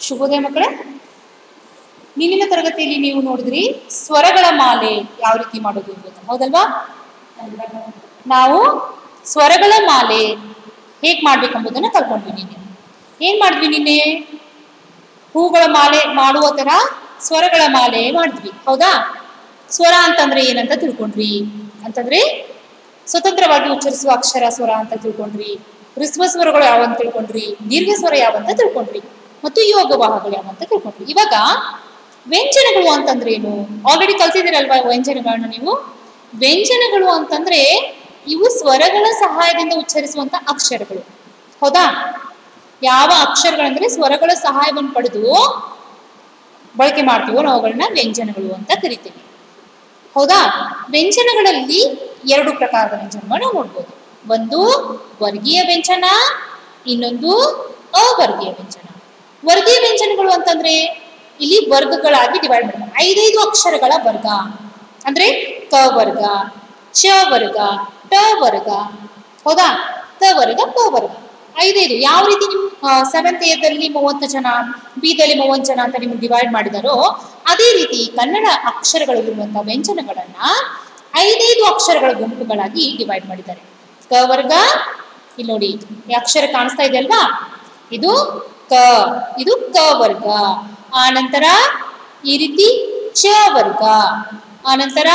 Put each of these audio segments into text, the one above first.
ಶುಭೋದಯ ಮಕ್ಕಳೇ ನಿನ್ನಿನ ತರಗತಿಯಲ್ಲಿ ನೀವು ನೋಡಿದ್ರಿ ಸ್ವರಗಳ ಮಾಲೆ ಯಾವ ರೀತಿ ಮಾಡೋದು ಎಂಬುದು ಹೌದಲ್ವಾ ನಾವು ಸ್ವರಗಳ ಮಾಲೆ ಹೇಗ್ ಮಾಡ್ಬೇಕೆಂಬುದನ್ನ ಕಲ್ಕೊಂಡ್ವಿ ನಿನ್ನೆ ಏನ್ ಮಾಡಿದ್ವಿ ನಿನ್ನೆ ಹೂಗಳ ಮಾಲೆ ಮಾಡುವ ತರ ಸ್ವರಗಳ ಮಾಲೆ ಮಾಡಿದ್ವಿ ಹೌದಾ ಸ್ವರ ಅಂತಂದ್ರೆ ಏನಂತ ತಿಳ್ಕೊಂಡ್ರಿ ಅಂತಂದ್ರೆ ಸ್ವತಂತ್ರವಾಗಿ ಉಚ್ಚರಿಸುವ ಅಕ್ಷರ ಸ್ವರ ಅಂತ ತಿಳ್ಕೊಂಡ್ರಿ ಹ್ರಸ್ವ ಸ್ವರಗಳು ಯಾವಂತ ತಿಳ್ಕೊಂಡ್ರಿ ದೀರ್ಘ ಸ್ವರ ಯಾವಂತ ತಿಳ್ಕೊಂಡ್ರಿ ಮತ್ತು ಯೋಗವಾಹಗಳು ಯಾವಂತ ತಿಳ್ಕೊಂಡ್ರಿ ಇವಾಗ ವ್ಯಂಜನಗಳು ಅಂತಂದ್ರೆ ಏನು ಆಲ್ರೆಡಿ ಕಲ್ತಿದ್ದೀರಲ್ವಾ ವ್ಯಂಜನಗಳನ್ನ ನೀವು ವ್ಯಂಜನಗಳು ಅಂತಂದ್ರೆ ಇವು ಸ್ವರಗಳ ಸಹಾಯದಿಂದ ಉಚ್ಚರಿಸುವಂತ ಅಕ್ಷರಗಳು ಹೌದಾ ಯಾವ ಅಕ್ಷರಗಳಂದ್ರೆ ಸ್ವರಗಳ ಸಹಾಯವನ್ನು ಪಡೆದು ಬಳಕೆ ಮಾಡ್ತೀವೋ ನಾವು ಅವುಗಳನ್ನ ವ್ಯಂಜನಗಳು ಅಂತ ಕರಿತೀವಿ ಹೌದಾ ವ್ಯಂಜನಗಳಲ್ಲಿ ಎರಡು ಪ್ರಕಾರದ ವ್ಯಂಜನಗಳನ್ನ ನಾವು ನೋಡ್ಬೋದು ಒಂದು ವರ್ಗೀಯ ವ್ಯಂಜನ ಇನ್ನೊಂದು ಅವರ್ಗೀಯ ವ್ಯಂಜನ ವರ್ಗೀಯ ವ್ಯಂಜನಗಳು ಅಂತಂದ್ರೆ ಇಲ್ಲಿ ವರ್ಗಗಳಾಗಿ ಡಿವೈಡ್ ಮಾಡ್ತಾರೆ ಐದೈದು ಅಕ್ಷರಗಳ ವರ್ಗ ಅಂದ್ರೆ ಕ ವರ್ಗ ಚ ವರ್ಗ ಟ ವರ್ಗ ಹೌದಾ ತ ವರ್ಗ ಪ ವರ್ಗ ಐದೈದು ಯಾವ ರೀತಿ ನಿಮ್ ಸೆವೆಂತ್ ಏದಲ್ಲಿ ಮೂವತ್ತು ಜನ ಬಿದಲ್ಲಿ ಮೂವತ್ತು ಜನ ಅಂತ ನಿಮ್ಗೆ ಡಿವೈಡ್ ಮಾಡಿದಾರೋ ಅದೇ ರೀತಿ ಕನ್ನಡ ಅಕ್ಷರಗಳಿರುವಂತಹ ವ್ಯಂಜನಗಳನ್ನ ಐದೈದು ಅಕ್ಷರಗಳ ಗುಂಪುಗಳಾಗಿ ಡಿವೈಡ್ ಮಾಡಿದ್ದಾರೆ ಕ ವರ್ಗ ಇಲ್ಲಿ ನೋಡಿ ಈ ಅಕ್ಷರ ಕಾಣಿಸ್ತಾ ಇದೆ ಅಲ್ವಾ ಇದು ಕ ಇದು ಕ ವರ್ಗ ಆ ನಂತರ ಈ ರೀತಿ ಚ ವರ್ಗ ಆ ನಂತರ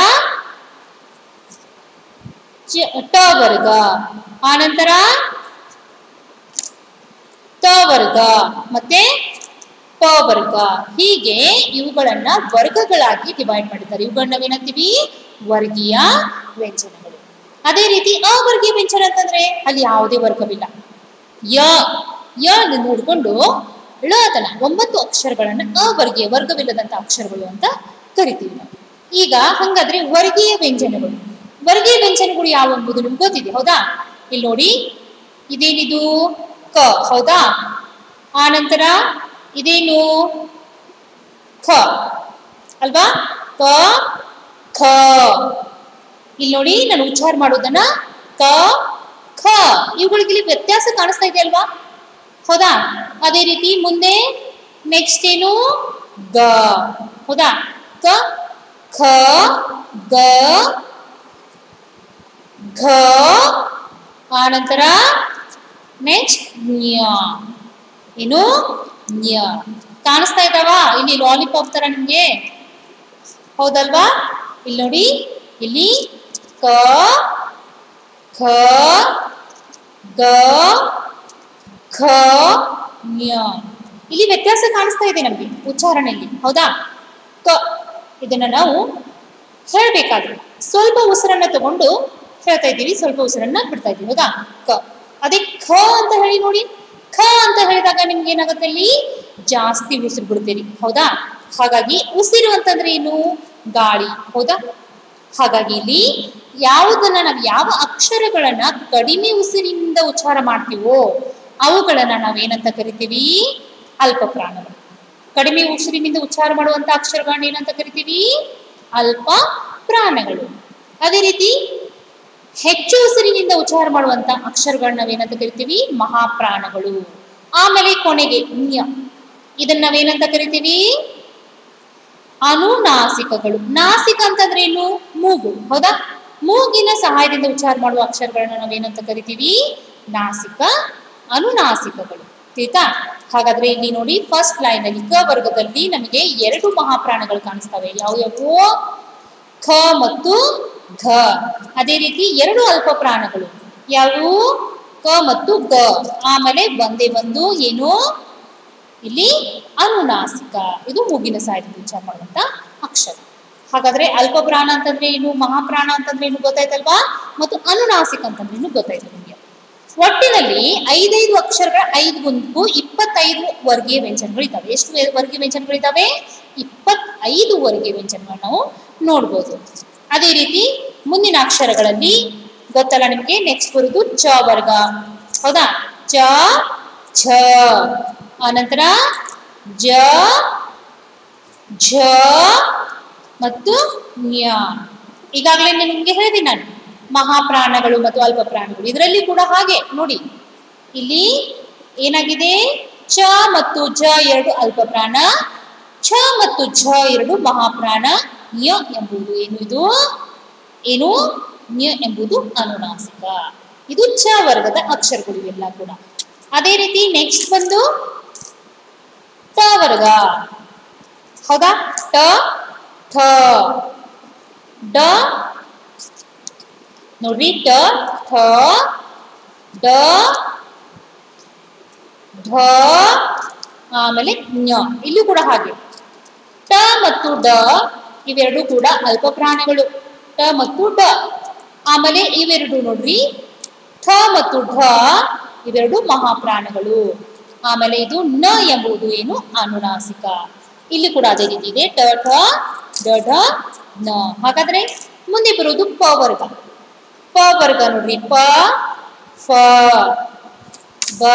ಚ- ಟ ವರ್ಗ ಆ ನಂತರ ತ ವರ್ಗ ಮತ್ತೆ ಪ ವರ್ಗ ಹೀಗೆ ಇವುಗಳನ್ನ ವರ್ಗಗಳಾಗಿ ಡಿವೈಡ್ ಮಾಡಿದ್ದಾರೆ ಇವುಗಳನ್ನ ನಾವೇನಂತೀವಿ ವರ್ಗೀಯ ವ್ಯಂಜನಗಳು ಅದೇ ರೀತಿ ಅವರ್ಗೀಯ ವ್ಯಂಜನ ಅಂತಂದ್ರೆ ಅಲ್ಲಿ ಯಾವುದೇ ವರ್ಗವಿಲ್ಲ ಯ ಯ ಅನ್ನು ಹಿಡ್ಕೊಂಡು ಳ ತನ ಒಂಬತ್ತು ಅಕ್ಷರಗಳನ್ನ ಅವರ್ಗೀಯ ವರ್ಗವಿಲ್ಲದಂತ ಅಕ್ಷರಗಳು ಅಂತ ಕರಿತೀವಿ ನಾವು ಈಗ ಹಂಗಾದ್ರೆ ವರ್ಗೀಯ ವ್ಯಂಜನಗಳು ವರ್ಗೀಯ ವ್ಯಂಜನಗಳು ಯಾವ ಎಂಬುದು ನಿಮ್ಗೆ ಗೊತ್ತಿದೆ ಹೌದಾ ಇಲ್ಲಿ ನೋಡಿ ಇದೇನಿದು ಕ ಹೌದಾ ಆ ನಂತರ ಇದೇನು ಖ ಅಲ್ವಾ ಕ ಖ ಇಲ್ಲಿ ನೋಡಿ ನಾನು ಉಚ್ಚಾರ ಮಾಡೋದನ್ನ ಕ ಖ ಇವುಗಳಿಗೆ ಇಲ್ಲಿ ವ್ಯತ್ಯಾಸ ಕಾಣಿಸ್ತಾ ಇದೆ ಅಲ್ವಾ ಹೌದಾ ಅದೇ ರೀತಿ ಮುಂದೆ ನೆಕ್ಸ್ಟ್ ಏನು ಗ ಹೌದಾ ಕ ಖ ಗ ಘ ಆ ನಂತರ ನೆಕ್ಸ್ಟ್ ನ್ಯ ಏನು ನ್ಯ ಕಾಣಿಸ್ತಾ ಇದ್ದಾವ ಇಲ್ಲಿ ಲಾಲಿಪಾಪ್ ತರ ನಿಮ್ಗೆ ಹೌದಲ್ವಾ ಇಲ್ಲಿ ನೋಡಿ ಇಲ್ಲಿ ಕ ಖ ಗ ಖ ನ್ಯ ಇಲ್ಲಿ ವ್ಯತ್ಯಾಸ ಕಾಣಿಸ್ತಾ ಇದೆ ನಮ್ಗೆ ಉಚ್ಚಾರಣೆಯಲ್ಲಿ ಹೌದಾ ಕ ಇದನ್ನ ನಾವು ಹೇಳ್ಬೇಕಾದ್ರೆ ಸ್ವಲ್ಪ ಉಸಿರನ್ನ ತಗೊಂಡು ಹೇಳ್ತಾ ಇದ್ದೀವಿ ಸ್ವಲ್ಪ ಉಸಿರನ್ನ ಬಿಡ್ತಾ ಇದ್ದೀವಿ ಹೌದಾ ಕ ಅದೇ ಖ ಅಂತ ಹೇಳಿ ನೋಡಿ ಖ ಅಂತ ಹೇಳಿದಾಗ ನಿಮ್ಗೆ ಏನಾಗುತ್ತೆ ಅಲ್ಲಿ ಜಾಸ್ತಿ ಉಸಿರು ಬಿಡ್ತೀರಿ ಹೌದಾ ಹಾಗಾಗಿ ಉಸಿರು ಅಂತಂದ್ರೆ ಏನು ಗಾಳಿ ಹೌದಾ ಹಾಗಾಗಿ ಇಲ್ಲಿ ಯಾವುದನ್ನ ನಾವು ಯಾವ ಅಕ್ಷರಗಳನ್ನ ಕಡಿಮೆ ಉಸಿರಿನಿಂದ ಉಚ್ಚಾರ ಮಾಡ್ತೀವೋ ಅವುಗಳನ್ನ ನಾವೇನಂತ ಕರಿತೀವಿ ಅಲ್ಪ ಪ್ರಾಣಗಳು ಕಡಿಮೆ ಉಸಿರಿನಿಂದ ಉಚ್ಚಾರ ಮಾಡುವಂತ ಅಕ್ಷರಗಳನ್ನ ಏನಂತ ಕರಿತೀವಿ ಅಲ್ಪ ಪ್ರಾಣಗಳು ಅದೇ ರೀತಿ ಹೆಚ್ಚು ಉಸಿರಿನಿಂದ ಉಚ್ಚಾರ ಮಾಡುವಂತ ಅಕ್ಷರಗಳನ್ನ ನಾವೇನಂತ ಕರಿತೀವಿ ಮಹಾಪ್ರಾಣಗಳು ಆಮೇಲೆ ಕೊನೆಗೆ ನ್ಯ ಇದನ್ನ ನಾವೇನಂತ ಕರಿತೀವಿ ಅನುನಾಸಿಕಗಳು ನಾಸಿಕ ಅಂತಂದ್ರೆ ಏನು ಮೂಗು ಹೌದಾ ಮೂಗಿನ ಸಹಾಯದಿಂದ ಉಚ್ಚಾರ ಮಾಡುವ ಅಕ್ಷರಗಳನ್ನ ನಾವೇನಂತ ಕರಿತೀವಿ ನಾಸಿಕ ಅನುನಾಸಿಕಗಳು ತಿಳಿತಾ ಹಾಗಾದ್ರೆ ಇಲ್ಲಿ ನೋಡಿ ಫಸ್ಟ್ ಲೈನ್ ಅಲ್ಲಿ ಕ ವರ್ಗದಲ್ಲಿ ನಮಗೆ ಎರಡು ಮಹಾಪ್ರಾಣಗಳು ಕಾಣಿಸ್ತವೆ ಯಾವ್ಯಾವು ಖ ಮತ್ತು ಘ ಅದೇ ರೀತಿ ಎರಡು ಅಲ್ಪ ಪ್ರಾಣಗಳು ಯಾವುವು ಕ ಮತ್ತು ಗ ಆಮೇಲೆ ಒಂದೇ ಒಂದು ಏನು ಇಲ್ಲಿ ಅನುನಾಸಿಕ ಇದು ಮೂಗಿನ ಸಹಾಯದಿಂದ ಉಚ್ಚಾರ ಮಾಡುವಂತ ಅಕ್ಷರ ಹಾಗಾದ್ರೆ ಅಲ್ಪ ಪ್ರಾಣ ಅಂತಂದ್ರೆ ಏನು ಮಹಾಪ್ರಾಣ ಅಂತಂದ್ರೆ ಏನು ಗೊತ್ತಾಯ್ತಲ್ವಾ ಮತ್ತು ಅನುನಾಸಿಕ ಅಂತಂದ್ರೆ ಏನು ಗೊತ್ತಾಯ್ತು ನಿಮಗೆ ಒಟ್ಟಿನಲ್ಲಿ ಐದೈದು ಅಕ್ಷರಗಳ ಐದು ಗುಂಪು ಇಪ್ಪತ್ತೈದು ವರ್ಗೀಯ ವ್ಯಂಜನಗಳು ಇದ್ದಾವೆ ಎಷ್ಟು ವೇ- ವರ್ಗೀಯ ವ್ಯಂಜನಗಳು ಇದ್ದಾವೆ ಇಪ್ಪತ್ತೈದು ವರ್ಗೀಯ ವ್ಯಂಜನಗಳು ನಾವು ನೋಡ್ಬೋದು ಅದೇ ರೀತಿ ಮುಂದಿನ ಅಕ್ಷರಗಳಲ್ಲಿ ಗೊತ್ತಲ್ಲ ನಿಮಗೆ ನೆಕ್ಸ್ಟ್ ಬರುದು ಚ ವರ್ಗ ಹೌದಾ ಚ ಛ ಆನಂತರ ಜ ಝ ಮತ್ತು ನ್ಯ ಈಗಾಗಲೇ ನಿಮಗೆ ಹೇಳಿದೆ ನಾನು ಮಹಾಪ್ರಾಣಗಳು ಮತ್ತು ಅಲ್ಪ ಪ್ರಾಣಗಳು ಇದರಲ್ಲಿ ಕೂಡ ಹಾಗೆ ನೋಡಿ ಇಲ್ಲಿ ಏನಾಗಿದೆ ಚ ಮತ್ತು ಜ ಎರಡು ಅಲ್ಪ ಪ್ರಾಣ ಛ ಮತ್ತು ಝ ಎರಡು ಮಹಾಪ್ರಾಣ ಯ ಎಂಬುದು ಏನು ಇದು ಏನು ನ್ಯ ಎಂಬುದು ಅನುನಾಸಿಕ ಇದು ಚ ವರ್ಗದ ಅಕ್ಷರಗಳು ಇವೆಲ್ಲ ಕೂಡ ಅದೇ ರೀತಿ ನೆಕ್ಸ್ಟ್ ಬಂದು ಟ ವರ್ಗ ಹೌದಾ ಟ ಠ ಡ ನೋಡ್ರಿ ಟ ಠ ಡ ಢ ಆಮೇಲೆ ಞ ಇಲ್ಲೂ ಕೂಡ ಹಾಗೆ ಟ ಮತ್ತು ಡ ಇವೆರಡು ಕೂಡ ಅಲ್ಪ ಪ್ರಾಣಗಳು ಟ ಮತ್ತು ಡ ಆಮೇಲೆ ಇವೆರಡು ನೋಡ್ರಿ ಠ ಮತ್ತು ಢ ಇವೆರಡು ಮಹಾಪ್ರಾಣಗಳು ಆಮೇಲೆ ಇದು ನ ಎಂಬುದು ಏನು ಅನುನಾಸಿಕ ಇಲ್ಲಿ ಕೂಡ ಅದೇ ರೀತಿ ಇದೆ ಟ ಠ ಡ ಢ ನ ಹಾಗಾದ್ರೆ ಮುಂದೆ ಬರೋದು ಪ ವರ್ಗ ಪ ವರ್ಗ ನೋಡ್ರಿ ಪ ಫ ಬ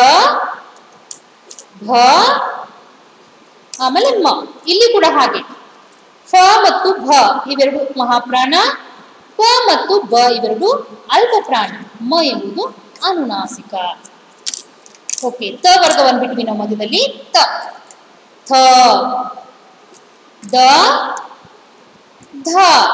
ಭ ಆಮೇಲೆ ಮ ಇಲ್ಲಿ ಕೂಡ ಹಾಗೆ ಫ ಮತ್ತು ಭ ಇವೆರಡು ಮಹಾಪ್ರಾಣ ಪ ಮತ್ತು ಬ ಇವೆರಡು ಅಲ್ಪ ಪ್ರಾಣ ಮ ಎಂಬುದು ಅನುನಾಸಿಕ ಓಕೆ ತ ವರ್ಗವನ್ನು ಬಿಟ್ವಿ ನಾವು ಮಧ್ಯದಲ್ಲಿ ತ ಥ ದ ಧ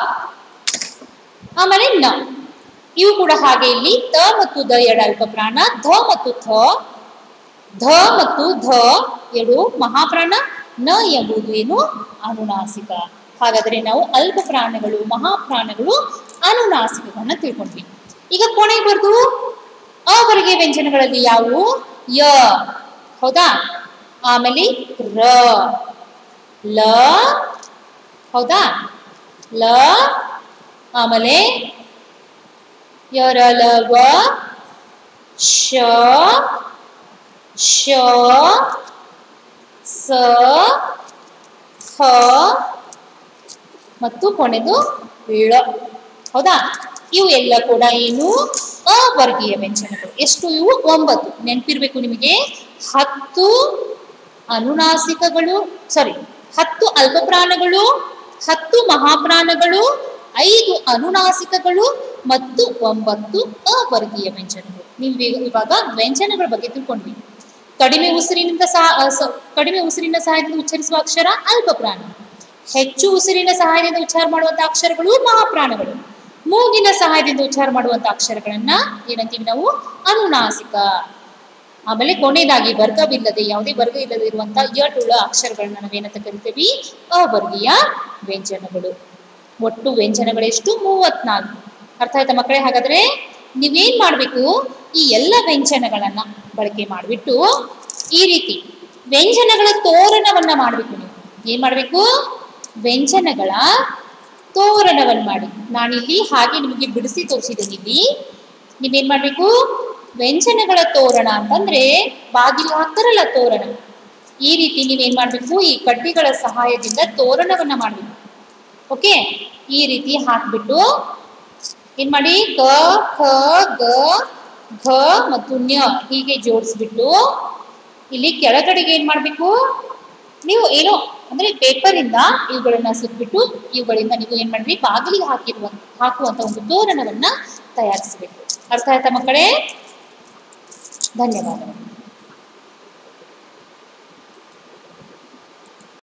ಆಮೇಲೆ ನ ಇವು ಕೂಡ ಹಾಗೆ ಇಲ್ಲಿ ತ ಮತ್ತು ದ ಎರಡು ಅಲ್ಪ ಪ್ರಾಣ ಧ ಮತ್ತು ಥ ಧ ಮತ್ತು ಧ ಎರಡು ಮಹಾಪ್ರಾಣ ನ ಎಂಬುದು ಏನು ಅನುನಾಸಿಕ ಹಾಗಾದ್ರೆ ನಾವು ಅಲ್ಪ ಪ್ರಾಣಗಳು ಮಹಾಪ್ರಾಣಗಳು ಅನುನಾಸಿಕಗಳನ್ನ ತಿಳ್ಕೊಂಡ್ವಿ ಈಗ ಕೊನೆ ಬರ್ದು ಅವರಿಗೆ ವ್ಯಂಜನಗಳಲ್ಲಿ ಯಾವುವು ಯ ಹೌದಾ ಆಮೇಲೆ ರ ಲ ಹೌದಾ ಲ ಆಮೇಲೆ ಯರಲವ ಶ ಶ ಸ ಹ ಮತ್ತು ಕೊನೆದು ಳ ಹೌದಾ ಇವು ಎಲ್ಲ ಕೂಡ ಏನು ಅವರ್ಗೀಯ ವ್ಯಂಜನಗಳು ಎಷ್ಟು ಇವು ಒಂಬತ್ತು ನೆನಪಿರ್ಬೇಕು ನಿಮಗೆ ಹತ್ತು ಅನುನಾಸಿಕಗಳು ಸಾರಿ ಹತ್ತು ಅಲ್ಪ ಪ್ರಾಣಗಳು ಹತ್ತು ಮಹಾಪ್ರಾಣಗಳು ಐದು ಅನುನಾಸಿಕಗಳು ಮತ್ತು ಒಂಬತ್ತು ಅವರ್ಗೀಯ ವ್ಯಂಜನಗಳು ನೀವು ಈಗ- ಇವಾಗ ವ್ಯಂಜನಗಳ ಬಗ್ಗೆ ತಿಳ್ಕೊಂಡ್ವಿ ಕಡಿಮೆ ಉಸಿರಿನಿಂದ ಸಹ ಅ, ಸ- ಕಡಿಮೆ ಉಸಿರಿನ ಸಹಾಯದಿಂದ ಉಚ್ಚರಿಸುವ ಅಕ್ಷರ ಅಲ್ಪ ಪ್ರಾಣ ಹೆಚ್ಚು ಉಸಿರಿನ ಸಹಾಯದಿಂದ ಉಚ್ಚಾರ ಮಾಡುವಂತ ಅಕ್ಷರಗಳು ಮಹಾಪ್ರಾಣಗಳು ಮೂಗಿನ ಸಹಾಯದಿಂದ ಉಚ್ಚಾರ ಮಾಡುವಂತ ಅಕ್ಷರಗಳನ್ನ ಏನಂತೀವಿ ನಾವು ಅನುನಾಸಿಕ ಆಮೇಲೆ ಕೊನೆಯದಾಗಿ ವರ್ಗವಿಲ್ಲದೆ ಯಾವುದೇ ವರ್ಗ ಇಲ್ಲದೆ ಇರುವಂತಹ ಯಟುಳ ಅಕ್ಷರಗಳನ್ನ ನಾವೇನಂತ ಕರಿತೀವಿ ಅವರ್ಗೀಯ ವ್ಯಂಜನಗಳು ಒಟ್ಟು ವ್ಯಂಜನಗಳೆಷ್ಟು ಮೂವತ್ನಾಲ್ಕು ಅರ್ಥ ಆಯ್ತಾ ಮಕ್ಕಳೇ ಹಾಗಾದ್ರೆ ನೀವೇನ್ ಮಾಡ್ಬೇಕು ಈ ಎಲ್ಲ ವ್ಯಂಜನಗಳನ್ನ ಬಳಕೆ ಮಾಡಿಬಿಟ್ಟು ಈ ರೀತಿ ವ್ಯಂಜನಗಳ ತೋರಣವನ್ನ ಮಾಡ್ಬೇಕು ನೀವು ಏನ್ ಮಾಡ್ಬೇಕು ವ್ಯಂಜನಗಳ ತೋರಣವನ್ನ ಮಾಡಿ ನಾನಿಲ್ಲಿ ಹಾಗೆ ನಿಮಗೆ ಬಿಡಿಸಿ ತೋರಿಸಿದ್ದೀನಿ ಇಲ್ಲಿ ನೀವೇನ್ ಮಾಡ್ಬೇಕು ವ್ಯಂಜನಗಳ ತೋರಣ ಅಂತಂದ್ರೆ ಬಾಗಿಲು ಹಾಕ್ತಾರಲ್ಲ ತೋರಣ ಈ ರೀತಿ ನೀವೇನ್ ಮಾಡ್ಬೇಕು ಈ ಕಡ್ಡಿಗಳ ಸಹಾಯದಿಂದ ತೋರಣವನ್ನ ಮಾಡ್ಬೇಕು ಓಕೆ ಈ ರೀತಿ ಹಾಕ್ಬಿಟ್ಟು ಏನ್ ಮಾಡಿ ಕ ಖ ಗ ಘ ಮತ್ತು ನ್ಯ ಹೀಗೆ ಜೋಡಿಸ್ಬಿಟ್ಟು ಇಲ್ಲಿ ಕೆಳಗಡೆಗೆ ಏನ್ ಮಾಡ್ಬೇಕು ನೀವು ಏನೋ ಅಂದ್ರೆ ಪೇಪರ್ ಇಂದ ಇವುಗಳನ್ನ ಸುಟ್ಬಿಟ್ಟು ಇವುಗಳಿಂದ ನೀವು ಏನ್ ಮಾಡ್ರಿ ಬಾಗಿಲಿಗೆ ಹಾಕಿರುವ ಹಾಕುವಂತ ಒಂದು ತೋರಣವನ್ನ ತಯಾರಿಸಬೇಕು ಅರ್ಥ ಆಯ್ತಾ ಮಕ್ಕಳೇ ಧನ್ಯವಾದಗಳು